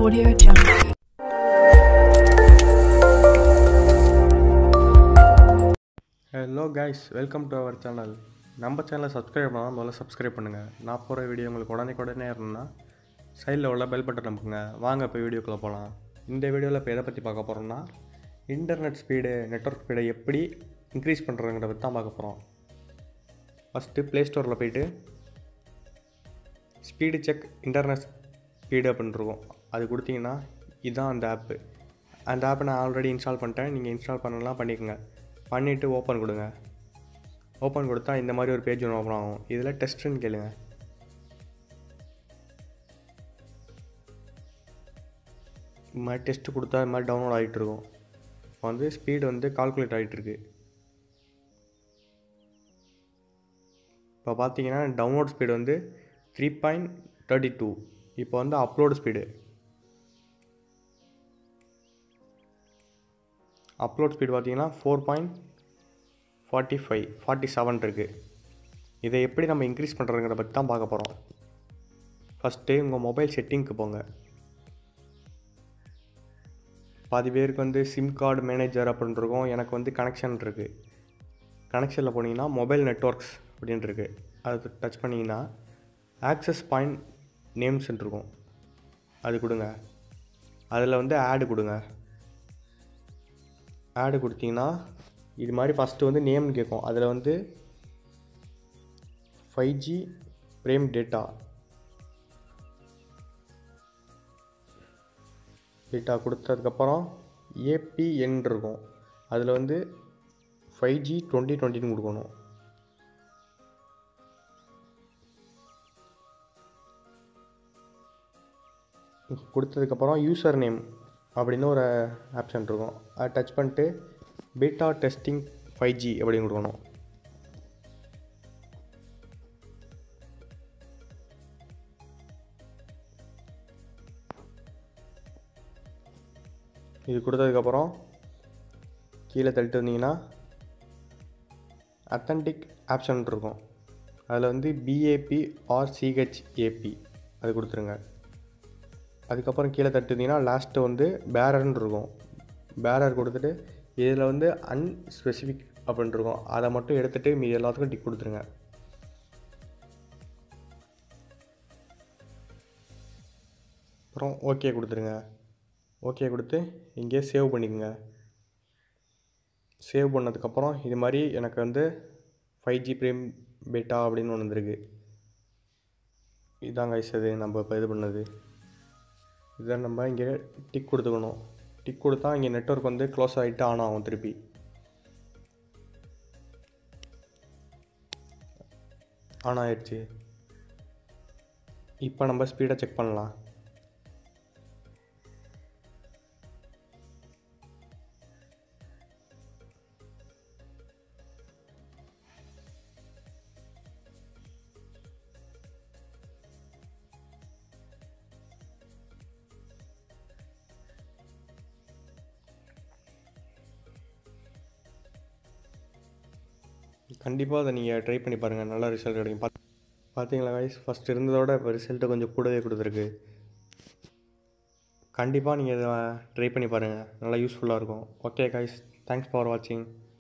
Audio Jungle. Hello guys welcome to our channel நம்ம சேனலை subscribe பண்ணால் முதல்ல சப்ஸ்கிரைப் பண்ணுங்கள் நான் போகிற வீடியோ உங்களுக்கு உடனே உடனே இருந்ததுன்னா சைடில் உள்ள பெல் பட்டன் நமக்குங்க வாங்க இப்போ வீடியோக்குள்ளே போகலாம் இந்த வீடியோவில் இப்போ எதை பற்றி பார்க்க போகிறோம்னா இன்டர்நெட் ஸ்பீடு நெட்ஒர்க் ஸ்பீடை எப்படி இன்க்ரீஸ் பண்ணுறதுங்கிறத பற்றி தான் பார்க்க போகிறோம் ஃபஸ்ட்டு ப்ளே ஸ்டோரில் போயிட்டு ஸ்பீடு செக் இன்டர்நெட் ஸ்பீடு அப்படின்னு இருக்கும் அது கொடுத்தீங்கன்னா இதுதான் அந்த ஆப்பு அந்த ஆப்பை நான் ஆல்ரெடி இன்ஸ்டால் பண்ணிட்டேன் நீங்கள் இன்ஸ்டால் பண்ணலாம் பண்ணிக்கோங்க பண்ணிவிட்டு ஓப்பன் கொடுங்க ஓப்பன் கொடுத்தா இந்த மாதிரி ஒரு பேஜ் ஒன்று ஓப்பன் ஆகும் இதில் டெஸ்ட்டுன்னு கேளுங்க இது மாதிரி டெஸ்ட்டு கொடுத்தா இது மாதிரி டவுன்லோட் ஆகிட்டு இருக்கும் இப்போ வந்து ஸ்பீடு வந்து கால்குலேட் ஆகிட்டு இருக்கு இப்போ பார்த்தீங்கன்னா டவுன்லோட் ஸ்பீடு வந்து த்ரீ பாயிண்ட் தேர்ட்டி டூ இப்போ வந்து அப்லோடு ஸ்பீடு அப்லோட் ஸ்பீடு பார்த்தீங்கன்னா four point forty five forty seven இருக்குது இதை எப்படி நம்ம இன்க்ரீஸ் பண்ணுறதுங்கிறத பற்றி தான் பார்க்க போகிறோம் ஃபஸ்ட்டு உங்கள் மொபைல் செட்டிங்க்கு போங்க பாதி பேருக்கு வந்து சிம் கார்டு மேனேஜர் அப்படின்னு இருக்கும் எனக்கு வந்து கனெக்ஷன் இருக்குது கனெக்ஷனில் போனீங்கன்னா மொபைல் நெட்ஒர்க்ஸ் அப்படின்னு இருக்கு அது டச் பண்ணிங்கன்னா ஆக்சஸ் பாயிண்ட் நேம்ஸ்ன்னு இருக்கும் அது கொடுங்க அதில் வந்து ஆடு கொடுங்க ஆடு கொடுத்தீங்கன்னா இது மாதிரி ஃபஸ்ட்டு வந்து நேம்னு கேட்கும் அதில் வந்து five G frame data data கொடுத்ததுக்கப்புறம் ஏபிஎன் இருக்கும் அதில் வந்து ஃபைவ் ஜி டுவெண்ட்டி டுவெண்ட்டின்னு கொடுக்கணும் கொடுத்ததுக்கப்புறம் யூசர் நேம் அப்படின்னு ஒரு ஆப்ஷன் இருக்கும் அதை டச் பண்ணிட்டு பீட்டா டெஸ்டிங் ஃபைவ் ஜி அப்படின்னு கொடுக்கணும் இது கொடுத்ததுக்கப்புறம் கீழே தள்ளிட்டு வந்தீங்கன்னா அத்தன்டிக் ஆப்ஷன் இருக்கும் அதில் வந்து பிஏபி ஆர் சிஹெச்ஏபி அது கொடுத்துருங்க அதுக்கப்புறம் கீழே தட்டுனீங்கன்னா லாஸ்ட்டு வந்து பேரர்னு இருக்கும் பேரர் கொடுத்துட்டு இதில் வந்து அன்ஸ்பெசிஃபிக் அப்படின்னு இருக்கும் அதை மட்டும் எடுத்துகிட்டு மீதி எல்லாத்துக்கும் டிக் கொடுத்துருங்க அப்புறம் ஓகே கொடுத்துருங்க ஓகே கொடுத்து இங்கேயே சேவ் பண்ணிக்கோங்க சேவ் பண்ணதுக்கப்புறம் இது மாதிரி எனக்கு வந்து ஃபைவ் ஜி பிரேம் பேட்டா அப்படின்னு ஒன்று வந்திருக்கு இதாங்க ஐஸ் அது நம்ம இப்போ இது பண்ணது இதை நம்ம இங்கே டிக் கொடுத்துக்கணும் டிக் கொடுத்தா இங்கே நெட்ஒர்க் வந்து க்ளோஸ் ஆகிட்டு ஆன் ஆகும் திருப்பி ஆன் ஆயிடுச்சு இப்போ நம்ம ஸ்பீடை செக் பண்ணலாம் கண்டிப்பாக அதை நீங்கள் ட்ரை பண்ணி பாருங்கள் நல்ல ரிசல்ட் கிடைக்கும் பாத் பார்த்தீங்களா கைஸ் ஃபஸ்ட் இருந்ததோட இப்போ ரிசல்ட்டு கொஞ்சம் கூடவே கொடுத்துருக்கு கண்டிப்பாக நீங்கள் இதை ட்ரை பண்ணி பாருங்கள் நல்லா யூஸ்ஃபுல்லாக இருக்கும் ஓகே கைஸ் தேங்க்ஸ் ஃபார் வாட்சிங்